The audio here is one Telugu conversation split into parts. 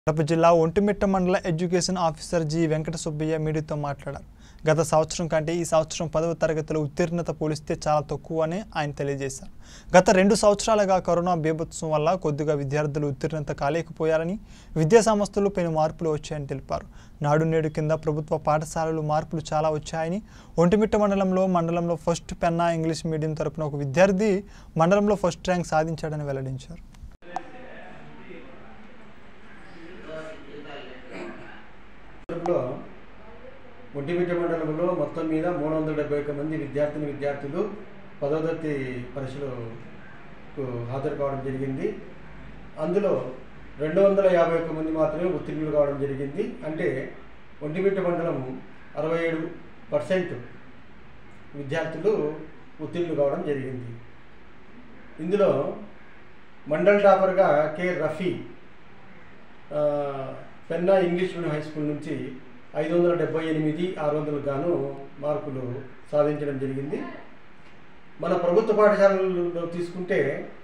కడప జిల్లా ఒంటిమిట్ట మండల education officer G Venkata Subbaiah మీడియాతో మాట్లాడారు గత సంవత్సరం కంటే ఈ సంవత్సరం పదవ తరగతిలో ఉత్తీర్ణత పోలిస్తే చాలా తక్కువ అని ఆయన తెలియజేశారు గత రెండు సంవత్సరాలుగా కరోనా బీభత్సం వల్ల కొద్దిగా విద్యార్థులు ఉత్తీర్ణత కాలేకపోయారని విద్యా సంస్థలు పెను మార్పులు వచ్చాయని తెలిపారు నాడు నేడు కింద ప్రభుత్వ పాఠశాలలు మార్పులు చాలా వచ్చాయని ఒంటిమిట్ట మండలంలో మండలంలో ఫస్ట్ పెన్నా ఇంగ్లీష్ మీడియం తరపున ఒక విద్యార్థి మండలంలో ఫస్ట్ ర్యాంక్ సాధించాడని వెల్లడించారు లో ఒంటిమిట్ట మండలంలో మొత్తం మీద మూడు వందల డెబ్బై ఒక్క మంది విద్యార్థిని విద్యార్థులు పదో తరగతి పరీక్షలకు హాజరు కావడం జరిగింది అందులో రెండు వందల యాభై ఒక్క మంది మాత్రమే ఉత్తీర్ణులు కావడం జరిగింది అంటే ఒంటిమిట్ట మండలం అరవై ఏడు పర్సెంట్ విద్యార్థులు ఉత్తీర్ణులు కావడం జరిగింది ఇందులో మండల్ టాపర్గా కె రఫీ ఆ, Penna English medium high school నుంచి ఐదు వందల డెబ్బై ఎనిమిది ఆరు వందలకు గాను మార్కులు సాధించడం జరిగింది మన ప్రభుత్వ పాఠశాలల్లో తీసుకుంటే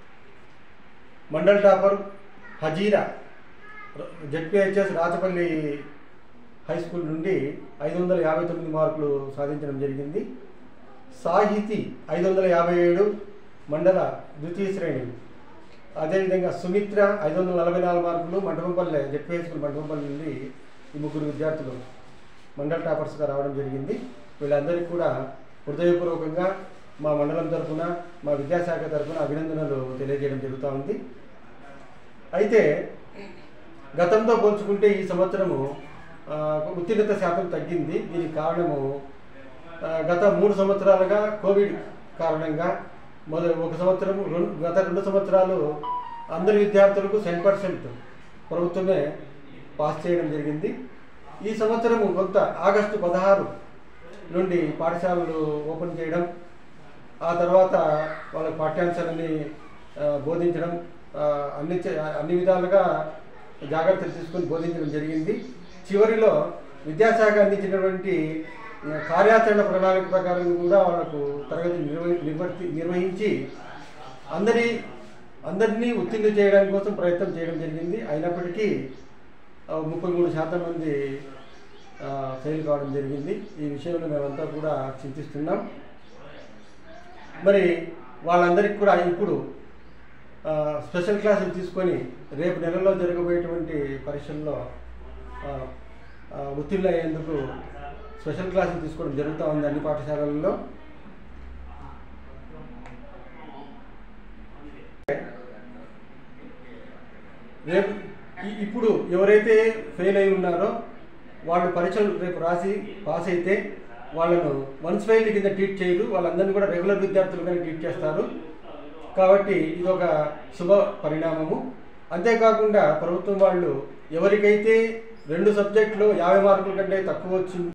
mandal topper Hajira ZPHS Rachapalli high school నుండి ఐదు వందల యాభై తొమ్మిది మార్కులు సాధించడం జరిగింది సాహితీ ఐదు వందల యాభై ఏడు మండల ద్వితీయ శ్రేణి అదేవిధంగా సుమిత్ర ఐదు వందల నలభై నాలుగు మార్కులు మండపంపల్లె జెడ్పీ స్కూల్ మండపంపల్లి నుండి ఈ ముగ్గురు విద్యార్థులు మండల టాపర్స్గా రావడం జరిగింది వీళ్ళందరికీ కూడా హృదయపూర్వకంగా మా మండలం తరఫున మా విద్యాశాఖ తరఫున అభినందనలు తెలియజేయడం జరుగుతూ ఉంది అయితే గతంతో పోల్చుకుంటే ఈ సంవత్సరము ఆ, ఉత్తీర్ణత శాతం తగ్గింది దీనికి కారణము ఆ, గత మూడు సంవత్సరాలుగా కోవిడ్ కారణంగా మొదలు ఒక సంవత్సరం రెండు గత రెండు సంవత్సరాలు అందరి విద్యార్థులకు సెవెన్ పర్సెంట్ ప్రభుత్వమే పాస్ చేయడం జరిగింది ఈ సంవత్సరం కొంత ఆగస్టు పదహారు నుండి పాఠశాలలు ఓపెన్ చేయడం ఆ తర్వాత వాళ్ళ పాఠ్యాంశాలని ఆ, బోధించడం ఆ, అన్ని చే- అన్ని విధాలుగా జాగ్రత్తలు తీసుకొని బోధించడం జరిగింది చివరిలో విద్యాశాఖ అందించినటువంటి ఆ, కార్యాచరణ ప్రణాళిక ప్రకారం కూడా వాళ్ళకు తరగతి నిర్వహి నిర్వర్తి నిర్వహించి అందరి అందరినీ ఉత్తీర్ణ చేయడానికి కోసం ప్రయత్నం చేయడం జరిగింది అయినప్పటికీ ఆ, ముప్పై మూడు శాతం మంది ఆ, ఫెయిల్ కావడం జరిగింది ఈ విషయంలో మేమంతా కూడా చింతిస్తున్నాం మరి వాళ్ళందరికీ కూడా ఇప్పుడు ఆ, స్పెషల్ క్లాసులు తీసుకొని రేపు నెలలో జరగబోయేటువంటి పరీక్షల్లో ఆ, ఆ, ఉత్తీర్ణ అయ్యేందుకు స్పెషల్ క్లాసులు తీసుకోవడం జరుగుతూ ఉంది అన్ని పాఠశాలల్లో రేపు ఇ- ఇప్పుడు ఎవరైతే ఫెయిల్ అయి ఉన్నారో వాళ్ళు పరీక్షలు రేపు రాసి పాస్ అయితే వాళ్ళను వన్స్ ఫెయిల్ కింద ట్రీట్ చేయరు వాళ్ళందరినీ కూడా రెగ్యులర్ విద్యార్థులుగానే ట్రీట్ చేస్తారు కాబట్టి ఇది ఒక శుభ పరిణామము అంతేకాకుండా ప్రభుత్వం వాళ్ళు ఎవరికైతే రెండు సబ్జెక్టులో యాభై మార్కుల కంటే తక్కువ వచ్చి